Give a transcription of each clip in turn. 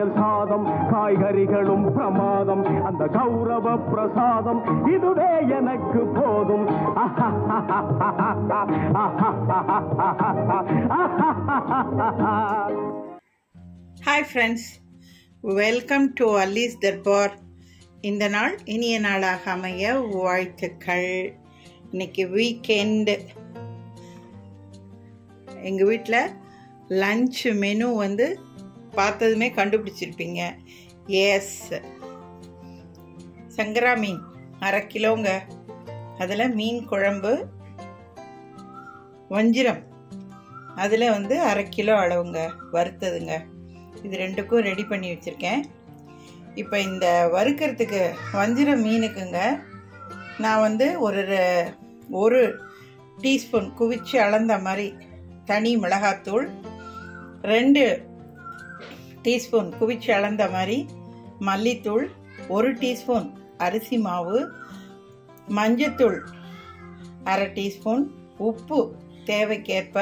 பிரசாதம் காய்கறிகளும் பிரமாதம் அந்த கௌரவ பிரசாதம் இதுவே எனக்கு போதும் hi friends welcome to Alli's Darbar இந்த நாள் இனிய நாளாக அமைய வாழ்த்துக்கள் இன்னைக்கு வீக்கெண்டு எங்கள் வீட்டில் லஞ்ச் மெனு வந்து பார்த்ததுமே கண்டுபிடிச்சிருப்பீங்க எஸ் சங்கரா மீன் அரை கிலோங்க அதில் மீன் குழம்பு வஞ்சிரம் அதில் வந்து அரை கிலோ அளவுங்க வறுத்ததுங்க இது ரெண்டுக்கும் ரெடி பண்ணி வச்சுருக்கேன் இப்போ இந்த வறுக்கிறதுக்கு வஞ்சிர மீனுக்குங்க நான் வந்து ஒரு ரெ- ஒரு டீஸ்பூன் குவிச்சு அளந்த மாதிரி தனி மிளகாத்தூள் ரெண்டு டீஸ்பூன் குவிச்சு அளந்த மாதிரி மல்லித்தூள் ஒரு டீஸ்பூன் அரிசி மாவு மஞ்சத்தூள் அரை டீஸ்பூன் உப்பு தேவைக்கேற்ப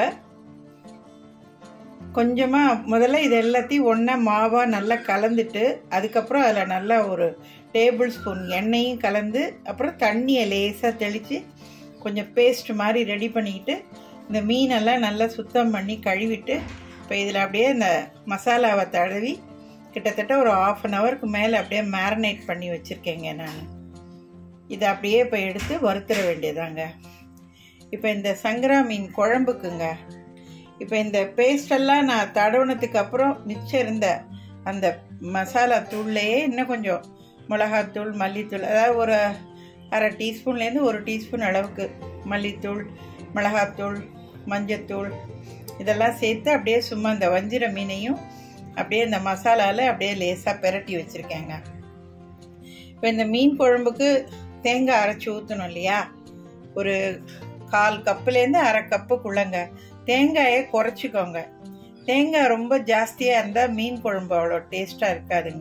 கொஞ்சமாக முதல்ல இது எல்லாத்தையும் ஒன்றா மாவாக நல்லா கலந்துட்டு அதுக்கப்புறம் அதில் நல்லா ஒரு டேபிள் ஸ்பூன் எண்ணெயும் கலந்து அப்புறம் தண்ணியை லேசாக தெளித்து கொஞ்சம் பேஸ்ட் மாதிரி ரெடி பண்ணிக்கிட்டு இந்த மீனெல்லாம் நல்லா சுத்தம் பண்ணி கழுவிட்டு இப்போ இதில் அப்படியே இந்த மசாலாவை தடவி கிட்டத்தட்ட ஒரு ஆஃப் அன் ஹவருக்கு மேலே அப்படியே மேரினேட் பண்ணி வச்சுருக்கேங்க நான் இதை அப்படியே இப்போ எடுத்து வறுத்துற வேண்டியதாங்க இப்போ இந்த சங்கரா மீன் குழம்புக்குங்க இப்போ இந்த பேஸ்டெல்லாம் நான் தடவுனதுக்கு அப்புறம் மிச்சம் இருந்த அந்த மசாலா தூள்லையே இன்னும் கொஞ்சம் மிளகாத்தூள் மல்லித்தூள் அதாவது ஒரு அரை டீஸ்பூன்லேருந்து ஒரு டீஸ்பூன் அளவுக்கு மல்லித்தூள் மிளகாத்தூள் மஞ்சத்தூள் இதெல்லாம் சேர்த்து அப்படியே சும்மா இந்த வஞ்சிர மீனையும் அப்படியே இந்த மசாலாவில் அப்படியே லேசாக பெரட்டி வச்சுருக்கேங்க இப்போ இந்த மீன் குழம்புக்கு தேங்காய் அரைச்சி ஊற்றணும் இல்லையா ஒரு கால் கப்புலேருந்து அரை கப்புக்குள்ளங்க தேங்காயை குறைச்சிக்கோங்க தேங்காய் ரொம்ப ஜாஸ்தியாக இருந்தால் மீன் குழம்பு அவ்வளோ டேஸ்ட்டாக இருக்காதுங்க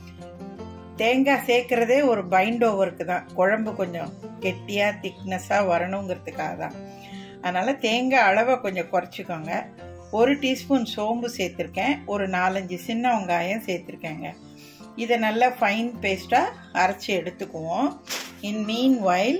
தேங்காய் சேர்க்குறதே ஒரு பைண்ட் ஓவருக்கு தான் குழம்பு கொஞ்சம் கெட்டியாக திக்னஸாக வரணுங்கிறதுக்காக தான் அதனால் தேங்காய் அளவை கொஞ்சம் குறைச்சிக்கோங்க ஒரு டீஸ்பூன் சோம்பு சேர்த்துருக்கேன் ஒரு நாலஞ்சு சின்ன வெங்காயம் சேர்த்துருக்கேங்க இதை நல்லா ஃபைன் பேஸ்ட்டாக அரைச்சி எடுத்துக்குவோம் இன் மீன் வைல்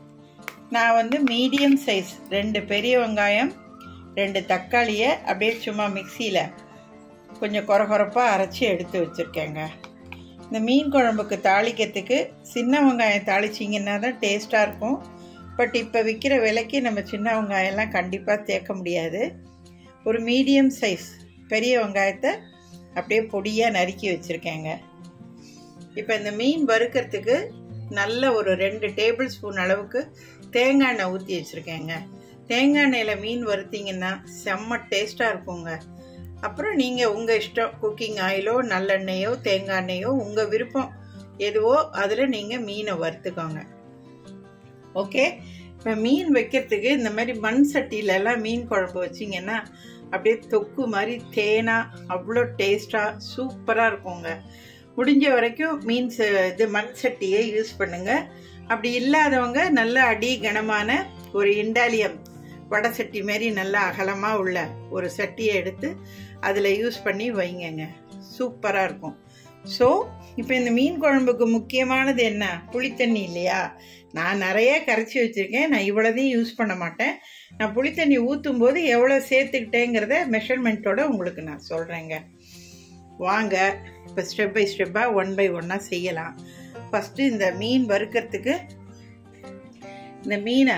நான் வந்து மீடியம் சைஸ் ரெண்டு பெரிய வெங்காயம் ரெண்டு தக்காளியை அப்படியே சும்மா மிக்சியில் கொஞ்சம் கொரகொரப்பாக அரைச்சி எடுத்து வச்சுருக்கேங்க இந்த மீன் குழம்புக்கு தாளிக்கிறதுக்கு சின்ன வெங்காயம் தாளிச்சிங்கன்னா தான் டேஸ்ட்டாக இருக்கும் பட் இப்போ விற்கிற விலைக்கு நம்ம சின்ன வெங்காயம்லாம் கண்டிப்பாக சேர்க்க முடியாது ஒரு மீடியம் சைஸ் பெரிய வெங்காயத்தை அப்படியே பொடியாக நறுக்கி வச்சுருக்கேங்க இப்போ இந்த மீன் வறுக்கிறதுக்கு நல்ல ஒரு ரெண்டு டேபிள் ஸ்பூன் அளவுக்கு தேங்காய் எண்ணெய் ஊற்றி வச்சுருக்கேங்க தேங்காய் எண்ணெயில் மீன் வறுத்தீங்கன்னா செம்ம டேஸ்ட்டாக இருக்குங்க அப்புறம் நீங்கள் உங்கள் இஷ்டம் குக்கிங் ஆயிலோ நல்லெண்ணெயோ தேங்காய் எண்ணெயோ உங்கள் விருப்பம் எதுவோ அதில் நீங்கள் மீனை வறுத்துக்கோங்க ஓகே இப்போ மீன் வைக்கிறதுக்கு இந்த மாதிரி மண் சட்டியிலலாம் மீன் குழம்பு வச்சிங்கன்னா அப்படியே தொக்கு மாதிரி தேனாக அவ்வளோ டேஸ்ட்டாக சூப்பராக இருக்குங்க முடிஞ்ச வரைக்கும் மீன் ச- இது மண் சட்டியை யூஸ் பண்ணுங்க அப்படி இல்லாதவங்க நல்ல அடி கனமான ஒரு இண்டாலியம் வடை சட்டி மாதிரி நல்லா அகலமாக உள்ள ஒரு சட்டியை எடுத்து அதில் யூஸ் பண்ணி வைங்கங்க சூப்பராக இருக்கும் ஸோ இப்போ இந்த மீன் குழம்புக்கு முக்கியமானது என்ன புளித்தண்ணி இல்லையா நான் நிறைய கரைச்சி வச்சுருக்கேன் நான் இவ்வளோதையும் யூஸ் பண்ண மாட்டேன் நான் புளித்தண்ணி ஊற்றும் போது எவ்வளோ சேர்த்துக்கிட்டேங்கிறத மெஷர்மெண்ட்டோட உங்களுக்கு நான் சொல்கிறேங்க வாங்க இப்போ ஸ்டெப் பை ஸ்டெப்பாக ஒன் பை ஒன்னாக செய்யலாம் ஃபஸ்ட்டு இந்த மீன் வறுக்கிறதுக்கு இந்த மீனை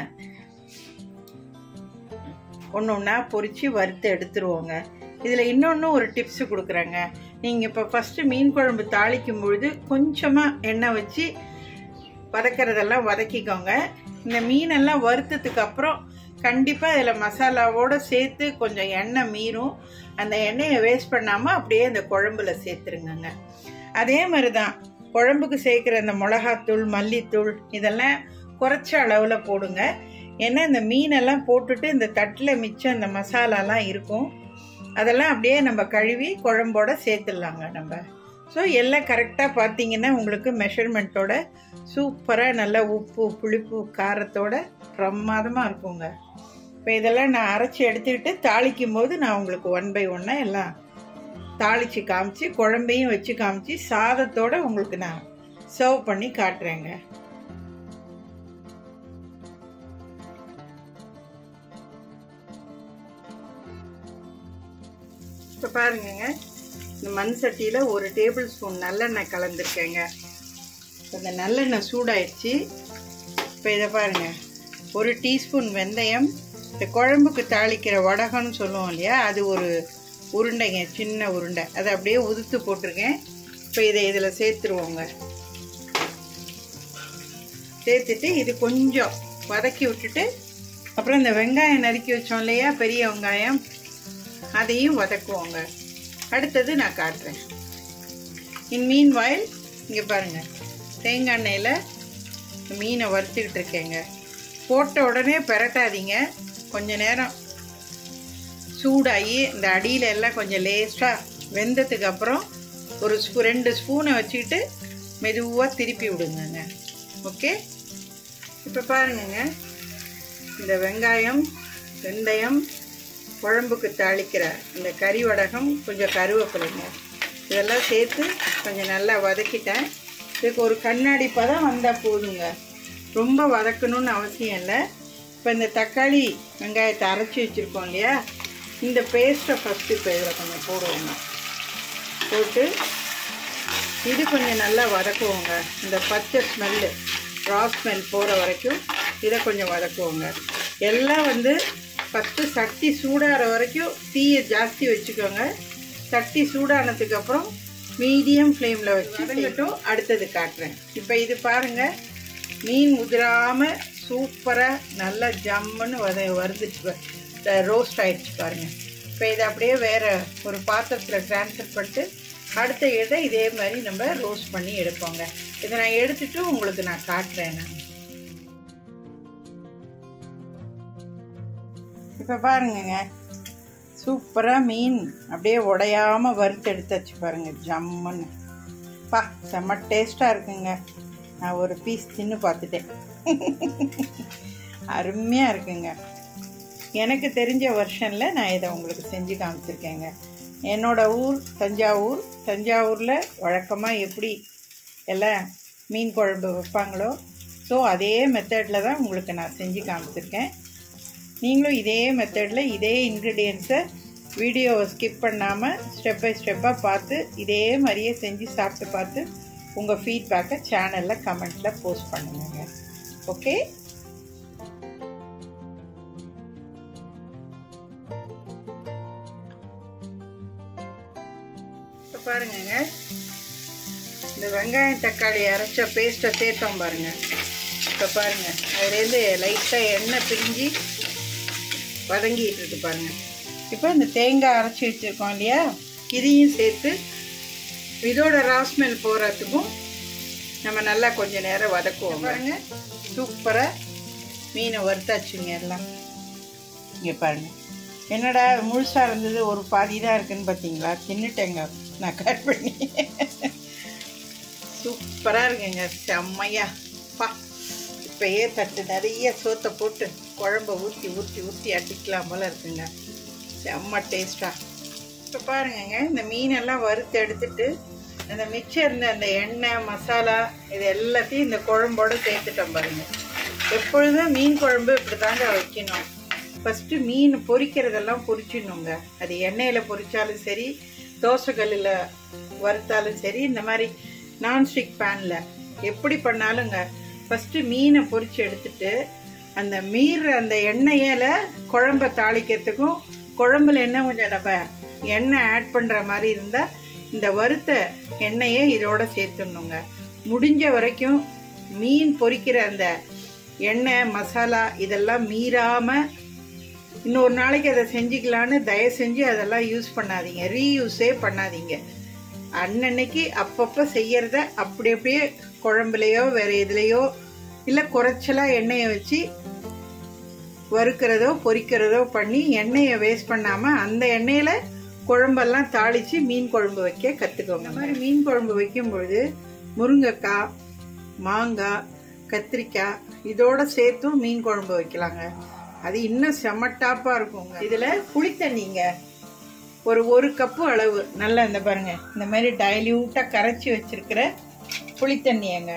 ஒன்று ஒன்றா பொரித்து வறுத்து எடுத்துருவோங்க இதில் இன்னொன்று ஒரு டிப்ஸு கொடுக்குறேங்க நீங்கள் இப்போ ஃபஸ்ட்டு மீன் குழம்பு தாளிக்கும் பொழுது கொஞ்சமாக எண்ணெய் வச்சு வதக்கிறதெல்லாம் வதக்கிக்கோங்க இந்த மீனெல்லாம் வறுத்ததுக்கு அப்புறம் கண்டிப்பாக இதில் மசாலாவோடு சேர்த்து கொஞ்சம் எண்ணெய் மீறும் அந்த எண்ணெயை வேஸ்ட் பண்ணாமல் அப்படியே அந்த குழம்புல சேர்த்துருங்கங்க அதே மாதிரி தான் குழம்புக்கு சேர்க்குற அந்த மிளகாத்தூள் மல்லித்தூள் இதெல்லாம் குறைச்ச அளவில் போடுங்க ஏன்னா இந்த மீனெல்லாம் போட்டுட்டு இந்த தட்டில் மிச்சம் இந்த மசாலாலாம் இருக்கும் அதெல்லாம் அப்படியே நம்ம கழுவி குழம்போட சேர்த்துடலாங்க நம்ம ஸோ எல்லாம் கரெக்டாக பார்த்தீங்கன்னா உங்களுக்கு மெஷர்மெண்ட்டோட சூப்பராக நல்ல உப்பு புளிப்பு காரத்தோட பிரமாதமாக இருக்குங்க இப்போ இதெல்லாம் நான் அரைச்சி எடுத்துக்கிட்டு தாளிக்கும் போது நான் உங்களுக்கு ஒன் பை ஒன்னாக எல்லாம் தாளிச்சு காமிச்சு குழம்பையும் வச்சு காமிச்சு சாதத்தோட உங்களுக்கு நான் சர்வ் பண்ணி காட்டுறேங்க இப்போ பாருங்கங்க இந்த மண் சட்டியில் ஒரு டேபிள் ஸ்பூன் நல்லெண்ணெய் கலந்துருக்கேங்க இந்த நல்லெண்ணெய் சூடாயிடுச்சு இப்போ இதை பாருங்க ஒரு டீஸ்பூன் வெந்தயம் இந்த குழம்புக்கு தாளிக்கிற வடகம்னு சொல்லுவோம் இல்லையா அது ஒரு உருண்டைங்க சின்ன உருண்டை அதை அப்படியே உதுத்து போட்டிருக்கேன் இப்போ இதை இதில் சேர்த்துருவோங்க சேர்த்துட்டு இது கொஞ்சம் வதக்கி விட்டுட்டு அப்புறம் இந்த வெங்காயம் நறுக்கி வச்சோம் இல்லையா பெரிய வெங்காயம் அதையும் வதக்குவோங்க அடுத்தது நான் காட்டுறேன் இன் மீன் வாயில் இங்கே பாருங்கள் தேங்காய் எண்ணெயில் மீனை வறுத்துக்கிட்டு இருக்கேங்க போட்ட உடனே பெரட்டாதீங்க கொஞ்ச நேரம் சூடாகி இந்த அடியில் எல்லாம் கொஞ்சம் லேஸ்ட்டாக வெந்ததுக்கு அப்புறம் ஒரு ஸ்பூ ரெண்டு ஸ்பூனை வச்சுக்கிட்டு மெதுவாக திருப்பி விடுங்கங்க ஓகே இப்போ பாருங்கங்க இந்த வெங்காயம் வெந்தயம் குழம்புக்கு தாளிக்கிற இந்த கறி வடகம் கொஞ்சம் கருவேப்பிலைங்க இதெல்லாம் சேர்த்து கொஞ்சம் நல்லா வதக்கிட்டேன் இதுக்கு ஒரு கண்ணாடி பதம் வந்தால் போதுங்க ரொம்ப வதக்கணும்னு அவசியம் இல்லை இப்போ இந்த தக்காளி வெங்காயத்தை அரைச்சி வச்சுருக்கோம் இல்லையா இந்த பேஸ்ட்டை ஃபஸ்ட்டு இப்போ இதில் கொஞ்சம் போடுவோங்க போட்டு இது கொஞ்சம் நல்லா வதக்குவோங்க இந்த பச்சை ஸ்மெல்லு ரா ஸ்மெல் போகிற வரைக்கும் இதை கொஞ்சம் வதக்குவோங்க எல்லாம் வந்து ஃபஸ்ட்டு சட்டி சூடாகிற வரைக்கும் தீயை ஜாஸ்தி வச்சுக்கோங்க சட்டி சூடானதுக்கு அப்புறம் மீடியம் ஃப்ளேமில் வச்சு வதங்கட்டும் அடுத்தது காட்டுறேன் இப்போ இது பாருங்கள் மீன் உதிராமல் சூப்பராக நல்லா ஜம்முன்னு வத வருதுச்சு ரோஸ்ட் ஆயிடுச்சு பாருங்கள் இப்போ இதை அப்படியே வேறு ஒரு பாத்திரத்தில் ட்ரான்ஸ்ஃபர் பண்ணிட்டு அடுத்த இதை இதே மாதிரி நம்ம ரோஸ்ட் பண்ணி எடுப்போங்க இதை நான் எடுத்துட்டு உங்களுக்கு நான் காட்டுறேன் நான் இப்போ பாருங்கங்க சூப்பராக மீன் அப்படியே உடையாம வறுத்து எடுத்தாச்சு பாருங்க ஜம்முன்னு பா செம்ம டேஸ்ட்டாக இருக்குங்க நான் ஒரு பீஸ் தின்னு பார்த்துட்டேன் அருமையாக இருக்குங்க எனக்கு தெரிஞ்ச வருஷனில் நான் இதை உங்களுக்கு செஞ்சு காமிச்சிருக்கேங்க என்னோட ஊர் தஞ்சாவூர் தஞ்சாவூரில் வழக்கமாக எப்படி எல்லாம் மீன் குழம்பு வைப்பாங்களோ ஸோ அதே மெத்தடில் தான் உங்களுக்கு நான் செஞ்சு காமிச்சிருக்கேன் நீங்களும் இதே மெத்தடில் இதே இன்க்ரீடியன்ஸை வீடியோவை ஸ்கிப் பண்ணாமல் ஸ்டெப் பை ஸ்டெப்பாக பார்த்து இதே மாதிரியே செஞ்சு சாப்பிட்டு பார்த்து உங்கள் ஃபீட்பேக்கை சேனலில் கமெண்ட்டில் போஸ்ட் பண்ணுங்க ஓகே இப்போ பாருங்கங்க இந்த வெங்காயம் தக்காளி அரைச்ச பேஸ்ட்டை சேர்த்தோம் பாருங்க இப்போ பாருங்க அதுலேருந்து லைட்டாக எண்ணெய் பிரிஞ்சு வதங்கிட்டு இருக்கு பாருங்க இப்போ இந்த தேங்காய் அரைச்சி வச்சுருக்கோம் இல்லையா இதையும் சேர்த்து இதோட ராஸ்மெல் போகிறதுக்கும் நம்ம நல்லா கொஞ்ச நேரம் வதக்குவோம் பாருங்க சூப்பராக மீனை வறுத்தாச்சுங்க எல்லாம் இங்கே பாருங்க என்னடா முழுசாக இருந்தது ஒரு பாதி தான் இருக்குன்னு பார்த்தீங்களா தின்னுட்டேங்க நான் கட் பண்ணி சூப்பராக இருக்குங்க செம்மையா பா இப்பயே தட்டு நிறைய சோத்தை போட்டு குழம்ப ஊற்றி ஊற்றி ஊற்றி அடிக்கலாம் போல இருக்குங்க செம்ம டேஸ்ட்டாக இப்போ பாருங்கங்க இந்த மீனெல்லாம் வறுத்து எடுத்துட்டு அந்த மிச்சம் இருந்த அந்த எண்ணெய் மசாலா இது எல்லாத்தையும் இந்த குழம்போட சேர்த்துட்டோம் பாருங்க எப்பொழுதும் மீன் குழம்பு இப்படி தாங்க வைக்கணும் ஃபஸ்ட்டு மீன் பொரிக்கிறதெல்லாம் பொரிச்சிடணுங்க அது எண்ணெயில் பொரிச்சாலும் சரி தோசைக்கல்லில் வறுத்தாலும் சரி இந்த மாதிரி நான்ஸ்டிக் பேனில் எப்படி பண்ணாலுங்க ஃபஸ்ட்டு மீனை பொரிச்சு எடுத்துட்டு அந்த மீற அந்த எண்ணெயில குழம்ப தாளிக்கிறதுக்கும் குழம்புல என்ன கொஞ்சம் நம்ம எண்ணெய் ஆட் பண்ணுற மாதிரி இருந்தால் இந்த வறுத்த எண்ணெயை இதோட சேர்த்துடணுங்க முடிஞ்ச வரைக்கும் மீன் பொரிக்கிற அந்த எண்ணெய் மசாலா இதெல்லாம் மீறாமல் இன்னொரு நாளைக்கு அதை செஞ்சுக்கலான்னு தயவு செஞ்சு அதெல்லாம் யூஸ் பண்ணாதீங்க ரீயூஸே பண்ணாதீங்க அன்னன்னைக்கு அப்பப்போ செய்யறத அப்படி அப்படியே குழம்புலையோ வேற எதுலையோ இல்லை குறைச்சலா எண்ணெயை வச்சு வறுக்கிறதோ பொரிக்கிறதோ பண்ணி எண்ணெயை வேஸ்ட் பண்ணாமல் அந்த எண்ணெயில் குழம்பெல்லாம் தாளித்து மீன் குழம்பு வைக்க கற்றுக்கோங்க இந்த மாதிரி மீன் குழம்பு வைக்கும் பொழுது முருங்கைக்காய் மாங்காய் கத்திரிக்காய் இதோட சேர்த்தும் மீன் குழம்பு வைக்கலாங்க அது இன்னும் செம்ம டாப்பாக இருக்குங்க இதில் புளித்தண்ணிங்க ஒரு ஒரு கப்பு அளவு நல்லா இந்த பாருங்க இந்த மாதிரி டைல்யூட்டாக கரைச்சி வச்சிருக்கிற புளித்தண்ணியங்க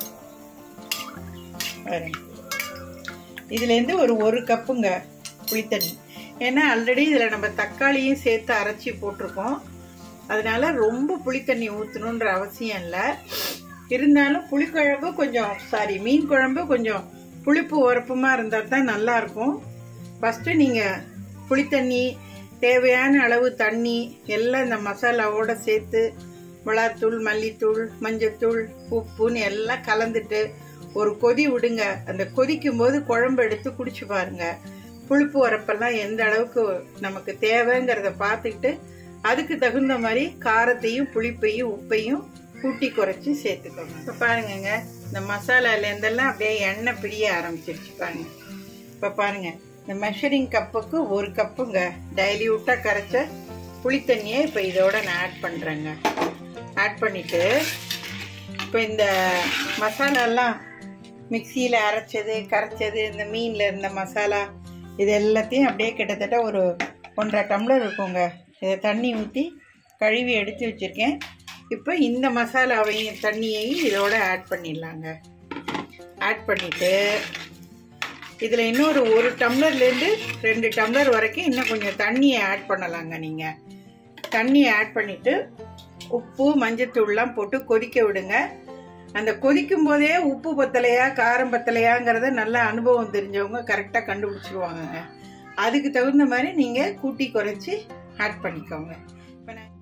பாருங்க இதுலேருந்து ஒரு ஒரு கப்புங்க புளித்தண்ணி ஏன்னா ஆல்ரெடி இதில் நம்ம தக்காளியும் சேர்த்து அரைச்சி போட்டிருக்கோம் அதனால ரொம்ப புளித்தண்ணி ஊற்றணுன்ற அவசியம் இல்லை இருந்தாலும் புளிக்குழம்பு கொஞ்சம் சாரி மீன் குழம்பு கொஞ்சம் புளிப்பு உரப்புமா இருந்தால் தான் நல்லா இருக்கும் ஃபஸ்ட்டு நீங்கள் புளித்தண்ணி தேவையான அளவு தண்ணி எல்லாம் இந்த மசாலாவோட சேர்த்து மிளகாத்தூள் மல்லித்தூள் மஞ்சத்தூள் உப்புன்னு எல்லாம் கலந்துட்டு ஒரு கொதி விடுங்க அந்த கொதிக்கும் போது குழம்பு எடுத்து குடிச்சு பாருங்க புளிப்பு உரப்பெல்லாம் எந்த அளவுக்கு நமக்கு தேவைங்கிறத பார்த்துக்கிட்டு அதுக்கு தகுந்த மாதிரி காரத்தையும் புளிப்பையும் உப்பையும் கூட்டி குறைச்சி சேர்த்துக்கோங்க இப்போ பாருங்கங்க இந்த மசாலால இருந்தெல்லாம் அப்படியே எண்ணெய் பிடிய ஆரம்பிச்சிருச்சு பாருங்க இப்போ பாருங்க இந்த மெஷரிங் கப்புக்கு ஒரு கப்புங்க டைல்யூட்டாக கரைச்ச புளித்தண்ணியை இப்போ இதோட நான் ஆட் பண்ணுறேங்க ஆட் பண்ணிட்டு இப்போ இந்த மசாலாலாம் மிக்சியில் அரைச்சது கரைச்சது இந்த மீனில் இருந்த மசாலா இது எல்லாத்தையும் அப்படியே கிட்டத்தட்ட ஒரு ஒன்றரை டம்ளர் இருக்குங்க இதை தண்ணி ஊற்றி கழுவி எடுத்து வச்சுருக்கேன் இப்போ இந்த மசாலாவையும் தண்ணியையும் இதோட ஆட் பண்ணிடலாங்க ஆட் பண்ணிவிட்டு இதில் இன்னொரு ஒரு டம்ளர்லேருந்து ரெண்டு டம்ளர் வரைக்கும் இன்னும் கொஞ்சம் தண்ணியை ஆட் பண்ணலாங்க நீங்கள் தண்ணியை ஆட் பண்ணிவிட்டு உப்பு மஞ்சத்தூள்லாம் போட்டு கொதிக்க விடுங்க அந்த கொதிக்கும் போதே உப்பு பத்தலையா காரம் பத்தலையாங்கிறத நல்ல அனுபவம் தெரிஞ்சவங்க கரெக்டாக கண்டுபிடிச்சிருவாங்கங்க அதுக்கு தகுந்த மாதிரி நீங்கள் கூட்டி குறைச்சி ஆட் பண்ணிக்கோங்க இப்போ நான்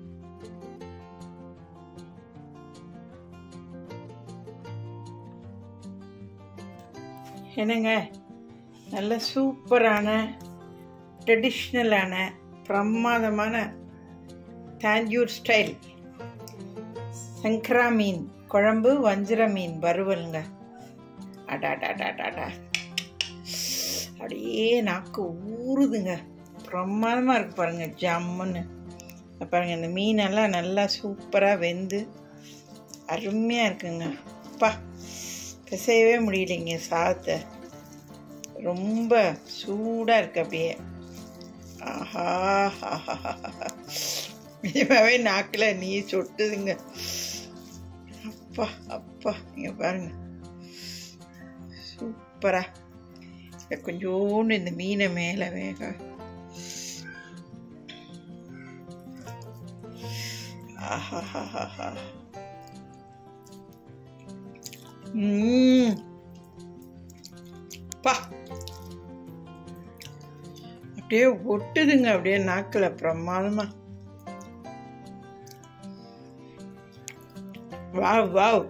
என்னங்க நல்ல சூப்பரான ட்ரெடிஷ்னலான பிரமாதமான தாஞ்சூர் ஸ்டைல் சங்கரா மீன் குழம்பு வஞ்சிர மீன் வறுவலுங்க அடாடாடாடாடா அப்படியே நாக்கு ஊறுதுங்க பிரமாதமாக இருக்கு பாருங்க ஜம்முன்னு இங்க பாருங்க இந்த மீனெல்லாம் நல்லா சூப்பராக வெந்து அருமையாக இருக்குங்க அப்பா பிசையவே முடியலைங்க சாதத்தை ரொம்ப சூடாக இருக்கு அப்படியே ஆஹா ஆஹா நிஜமாவே நாக்கில் நீ சொட்டுதுங்க அப்பா அப்பா இங்க பாருங்க சூப்பரா இதை கொஞ்சோண்டு இந்த மீனை மேலே வேக ஆஹாஹாஹா ம் பா அப்படியே ஒட்டுதுங்க அப்படியே நாக்கில் பிரமாதமா வாவ் வாவ்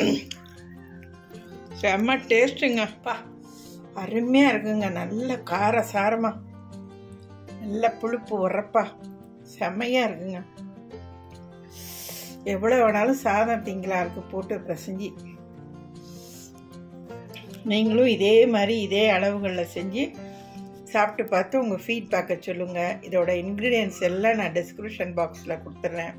செம்ம டேஸ்ட்டுங்கப்பா அருமையாக இருக்குங்க நல்ல கார சாரமாக நல்ல புளிப்பு உரப்பா செம்மையாக இருக்குங்க எவ்வளோ வேணாலும் சாதம் திங்களா இருக்கு போட்டு பிசைஞ்சு நீங்களும் இதே மாதிரி இதே அளவுகளில் செஞ்சு சாப்பிட்டு பார்த்து உங்கள் ஃபீட்பேக்கை சொல்லுங்கள் இதோட இன்க்ரீடியன்ஸ் எல்லாம் நான் டிஸ்கிரிப்ஷன் பாக்ஸில் கொடுத்துட்றேன்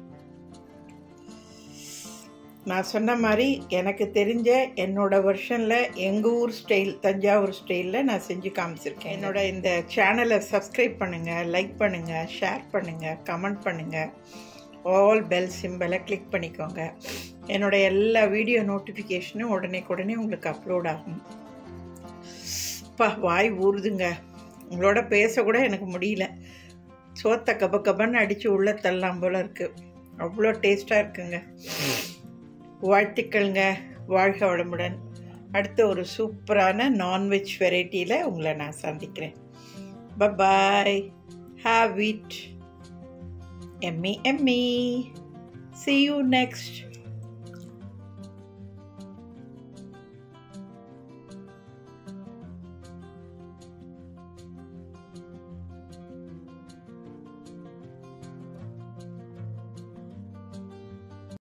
நான் சொன்ன மாதிரி எனக்கு தெரிஞ்ச என்னோட வெர்ஷனில் எங்கள் ஊர் ஸ்டைல் தஞ்சாவூர் ஸ்டைலில் நான் செஞ்சு காமிச்சிருக்கேன் என்னோட இந்த சேனலை சப்ஸ்கிரைப் பண்ணுங்கள் லைக் பண்ணுங்கள் ஷேர் பண்ணுங்கள் கமெண்ட் பண்ணுங்கள் ஆல் பெல் சிம்பலை கிளிக் பண்ணிக்கோங்க என்னோட எல்லா வீடியோ நோட்டிஃபிகேஷனும் உடனே உடனே உங்களுக்கு அப்லோட் ஆகும் பா வாய் ஊறுதுங்க உங்களோட பேசக்கூட எனக்கு முடியல சோத்தை கப கபன்னு அடித்து உள்ள தள்ளலாம் போல இருக்குது அவ்வளோ டேஸ்ட்டாக இருக்குங்க வாழ்த்துக்கள்ங்க வாழ்க வளமுடன் அடுத்த ஒரு சூப்பரான நான்வெஜ் வெரைட்டியில் உங்களை நான் சந்திக்கிறேன் பபாய் ஹாவ் இட் எம்மி எம்மி see you next